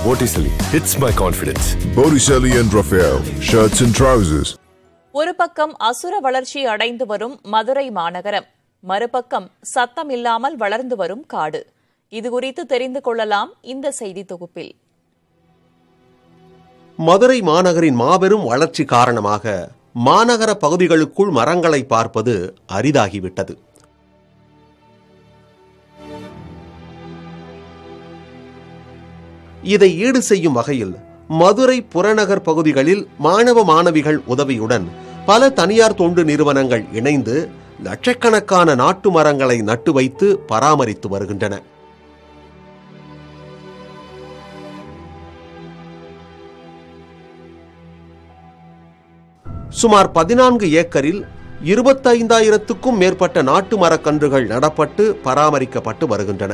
Vorticeli hits my confidence. Botticelli and Raphael, shirts and trousers. ஒரு பக்கம் அசுர வளர்ச்சி அடைந்து வரும் மதுரை மாநகரம் மறுபக்கம் சத்தம் இல்லாமல் வளர்ந்து வரும் காடு இது குறித்து தெரிந்து கொள்ளலாம் இந்த செய்தி தொகுப்பில் மதுரை மாநகரின் மாபெரும் வளர்ச்சி காரணமாக மாநகர பகுதிகளுக்குள் மரங்களை பார்ப்பது அரிதாகிவிட்டது இதை ஈடு செய்யும் வகையில் மதுரை புறநகர் பகுதிகளில் மாணவ மாணவிகள் உதவியுடன் பல தனியார் தொண்டு நிறுவனங்கள் இணைந்து லட்சக்கணக்கான நாட்டு மரங்களை நட்டு வைத்து பராமரித்து வருகின்றன சுமார் பதினான்கு ஏக்கரில் இருபத்தைந்தாயிரத்துக்கும் மேற்பட்ட நாட்டு மரக்கன்றுகள் நடப்பட்டு பராமரிக்கப்பட்டு வருகின்றன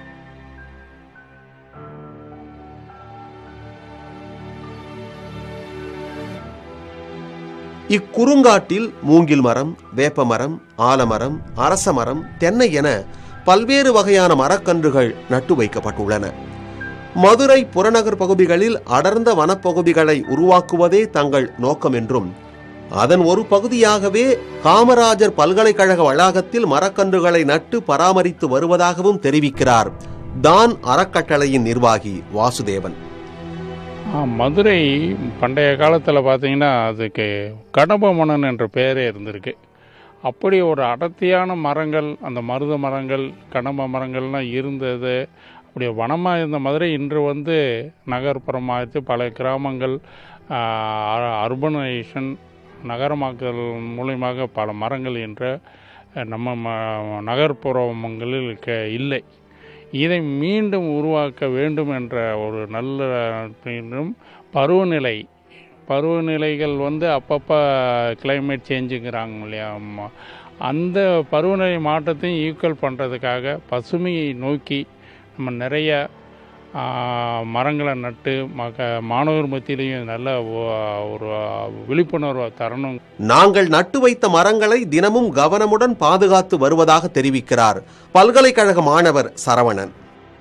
இக்குறுங்காட்டில் மூங்கில் மரம் வேப்ப மரம் ஆலமரம் அரச மரம் தென்னை என பல்வேறு வகையான மரக்கன்றுகள் நட்டு வைக்கப்பட்டுள்ளன மதுரை புறநகர் பகுதிகளில் அடர்ந்த வனப்பகுதிகளை உருவாக்குவதே தங்கள் நோக்கம் என்றும் அதன் ஒரு பகுதியாகவே காமராஜர் பல்கலைக்கழக வளாகத்தில் மரக்கன்றுகளை நட்டு பராமரித்து வருவதாகவும் தெரிவிக்கிறார் தான் அறக்கட்டளையின் நிர்வாகி வாசுதேவன் ஆ, மதுரை பண்டைய காலத்தில் பார்த்தீங்கன்னா அதுக்கு கடம்பமணன் என்ற பெயரே இருந்திருக்கு அப்படி ஒரு அடர்த்தியான மரங்கள் அந்த மருத மரங்கள் கடம்ப மரங்கள்லாம் இருந்தது அப்படி வனமாக இருந்த மதுரை இன்று வந்து நகர்ப்புறமாகிட்டு பல கிராமங்கள் அர்பனைசேஷன் நகரமாக்கல் மூலியமாக பல மரங்கள் என்ற நம்ம ம நகர்ப்புறங்களில் க இல்லை இதை மீண்டும் உருவாக்க வேண்டும் என்ற ஒரு நல்ல மீண்டும் பருவநிலை பருவநிலைகள் வந்து அப்பப்போ கிளைமேட் சேஞ்சுங்கிறாங்க இல்லையா ஆமா. அந்த பருவநிலை மாற்றத்தையும் ஈக்குவல் பண்ணுறதுக்காக பசுமையை நோக்கி நம்ம நிறைய ஆ, மரங்களை நட்டு மக மாணவர் மத்தியிலையும் நல்ல ஒ- ஒரு விழிப்புணர்வை தரணும் நாங்கள் நட்டு வைத்த மரங்களை தினமும் கவனமுடன் பாதுகாத்து வருவதாக தெரிவிக்கிறார் பல்கலைக்கழக மாணவர் சரவணன்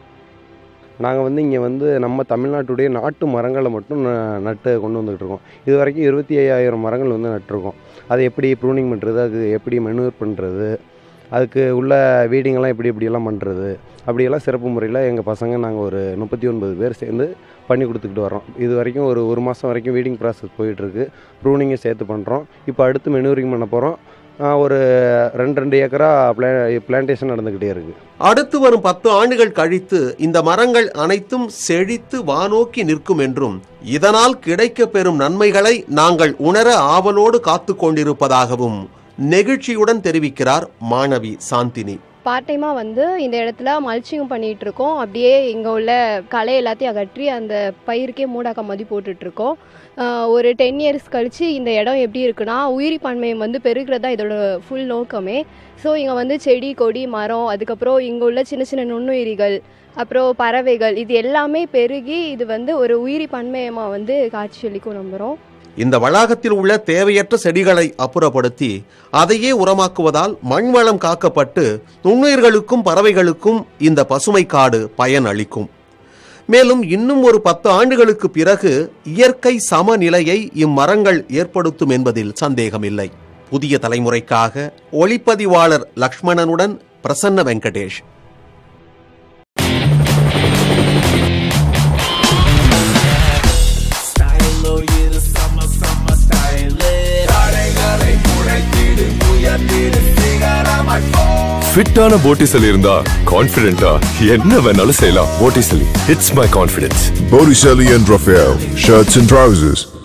நாங்கள் வந்து இங்கே வந்து நம்ம தமிழ்நாட்டுடைய நாட்டு மரங்களை மட்டும் ந- நட்டு கொண்டு வந்துக்கிட்டு இருக்கோம் இது வரைக்கும் இருபத்தி ஐயாயிரம் மரங்கள் வந்து நட்டிருக்கோம் அதை எப்படி ப்ரூனிங் பண்ணுறது அது எப்படி மெனூர் பண்ணுறது அதுக்கு உள்ள வீடிங்கெல்லாம் எப்படி எப்படியெல்லாம் பண்ணுறது அப்படியெல்லாம் சிறப்பு முறையில் எங்கள் பசங்க நாங்கள் ஒரு முப்பத்தி ஒன்பது பேர் சேர்ந்து பண்ணி கொடுத்துக்கிட்டு வரோம் இது வரைக்கும் ஒரு ஒரு மாதம் வரைக்கும் வீடிங் ப்ராசஸ் போயிட்டுருக்கு ப்ரூனிங்கை சேர்த்து பண்ணுறோம் இப்போ அடுத்து மெனூரிங் பண்ண போகிறோம் ஒரு ரெண்டு ரெண்டு ஏக்கரா பிளா பிளான்டேஷன் நடந்துக்கிட்டே இருக்குது அடுத்து வரும் பத்து ஆண்டுகள் கழித்து இந்த மரங்கள் அனைத்தும் செழித்து வானோக்கி நிற்கும் என்றும் இதனால் கிடைக்கப் பெறும் நன்மைகளை நாங்கள் உணர ஆவலோடு காத்து கொண்டிருப்பதாகவும் நெகிழ்ச்சியுடன் தெரிவிக்கிறார் மாணவி சாந்தினி பார்ட் டைமாக வந்து இந்த இடத்துல மல்ச்சிங் பண்ணிகிட்டு இருக்கோம் அப்படியே இங்கே உள்ள களை எல்லாத்தையும் அகற்றி அந்த பயிருக்கே மூடாக்க மாதிரி போட்டுட்ருக்கோம் ஒரு டென் இயர்ஸ் கழித்து இந்த இடம் எப்படி இருக்குன்னா உயிரி பன்மையம் வந்து பெருகிறது தான் இதோட ஃபுல் நோக்கமே ஸோ இங்கே வந்து செடி கொடி மரம் அதுக்கப்புறம் இங்கே உள்ள சின்ன சின்ன நுண்ணுயிரிகள் அப்புறம் பறவைகள் இது எல்லாமே பெருகி இது வந்து ஒரு உயிரி பன்மையமாக வந்து காட்சியளிக்கும் நம்புகிறோம் இந்த வளாகத்தில் உள்ள தேவையற்ற செடிகளை அப்புறப்படுத்தி அதையே உரமாக்குவதால் மண் வளம் காக்கப்பட்டு நுண்ணுயிர்களுக்கும் பறவைகளுக்கும் இந்த பசுமை காடு பயன் அளிக்கும் மேலும் இன்னும் ஒரு பத்து ஆண்டுகளுக்கு பிறகு இயற்கை சமநிலையை இம்மரங்கள் ஏற்படுத்தும் என்பதில் சந்தேகமில்லை புதிய தலைமுறைக்காக ஒளிப்பதிவாளர் லக்ஷ்மணனுடன் பிரசன்ன வெங்கடேஷ் ஃபிட்டான போட்டிசலி இருந்தா கான்ஃபிடென்ட்டா என்ன வேணாலும் செய்யலாம் போட்டிசலி hits my confidence. Botticelli and Raphael, shirts and trousers.